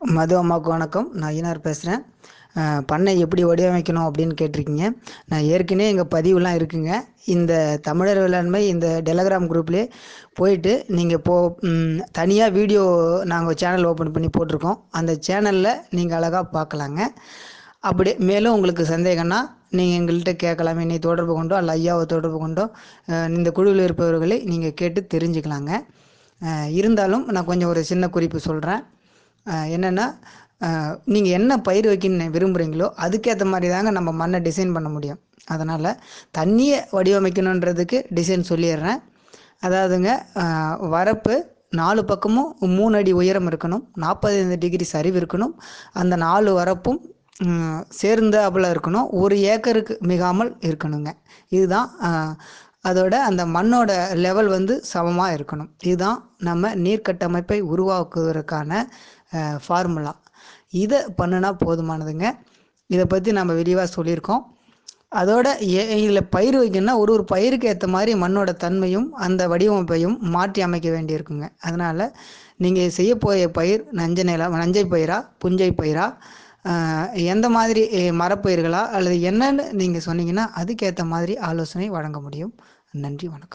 மது அம்மாவுக்கு வணக்கம் நான் ஈனார் பேசுகிறேன் பண்ணை எப்படி வடிவமைக்கணும் அப்படின்னு கேட்டிருக்கீங்க நான் ஏற்கனவே எங்கள் பதிவுலாம் இருக்குங்க இந்த தமிழர் வேளாண்மை இந்த டெலகிராம் குரூப்லேயே போயிட்டு நீங்கள் போ தனியாக வீடியோ நாங்கள் சேனல் ஓப்பன் பண்ணி போட்டிருக்கோம் அந்த சேனலில் நீங்கள் அழகாக பார்க்கலாங்க அப்படி மேலும் உங்களுக்கு சந்தேகம்னா நீங்கள் எங்கள்கிட்ட கேட்கலாம் என்னை தொடர்பு கொண்டோ அல்ல ஐயாவை தொடர்பு கொண்டோ அஹ் இந்த குழுவில் இருப்பவர்களை நீங்கள் கேட்டு தெரிஞ்சுக்கலாங்க அஹ் இருந்தாலும் நான் கொஞ்சம் ஒரு சின்ன குறிப்பு சொல்கிறேன் என்னென்னா நீங்கள் என்ன பயிர் வைக்கணும்னு விரும்புகிறீங்களோ அதுக்கேற்ற மாதிரி தாங்க நம்ம மண்ணை டிசைன் பண்ண முடியும் அதனால் தண்ணியை வடிவமைக்கணுன்றதுக்கு டிசைன் சொல்லிடுறேன் அதாவதுங்க அஹ், வரப்பு நாலு பக்கமும் மூணு அடி உயரம் இருக்கணும் நாற்பத்தைந்து டிகிரி சரிவு இருக்கணும் அந்த நாலு வரப்பும் ம், சேர்ந்தாப்புல இருக்கணும் ஒரு ஏக்கருக்கு மிகாமல் இருக்கணுங்க இதுதான் அஹ், அதோட அந்த மண்ணோட லெவல் வந்து சமமாக இருக்கணும் இதுதான் நம்ம நீர்க்கட்டமைப்பை உருவாக்குவதற்கான ஃபார்முலா இதை பண்ணுனா போதுமானதுங்க இதை பற்றி நம்ம விரிவாக சொல்லியிருக்கோம் அதோட இதில் பயிர் வைக்கணும்னா ஒரு ஒரு பயிருக்கு ஏற்ற மாதிரி மண்ணோட தன்மையும் அந்த வடிவமைப்பையும் மாற்றி அமைக்க வேண்டியிருக்குங்க அதனால் நீங்கள் செய்ய போகிற பயிர் நஞ்சை நில நஞ்சை பயிரா புஞ்சை பயிரா ஆஹ், எந்த மாதிரி அஹ், மரப்பயிர்களா அல்லது என்னன்னு நீங்கள் சொன்னீங்கன்னா அதுக்கேற்ற மாதிரி ஆலோசனை வழங்க முடியும் நன்றி வணக்கம்